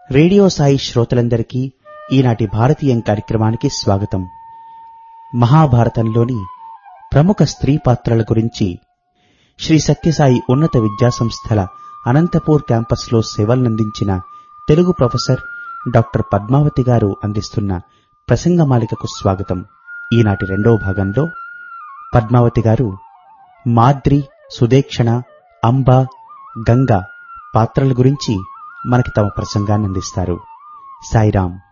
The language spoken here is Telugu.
రేడియో సాయి శ్రోతలందరికీ ఈనాటి భారతీయం కార్యక్రమానికి స్వాగతం మహాభారతంలోని ప్రముఖ స్త్రీ పాత్రల గురించి శ్రీ సత్యసాయి ఉన్నత విద్యాసంస్థల అనంతపూర్ క్యాంపస్లో సేవలనందించిన తెలుగు ప్రొఫెసర్ డాక్టర్ పద్మావతి గారు అందిస్తున్న ప్రసంగమాలికకు స్వాగతం ఈనాటి రెండవ భాగంలో పద్మావతి గారు మాద్రి సుదేక్షణ అంబ గంగ పాత్రల గురించి మనకి తమ ప్రసంగాన్ని అందిస్తారు సాయిరాం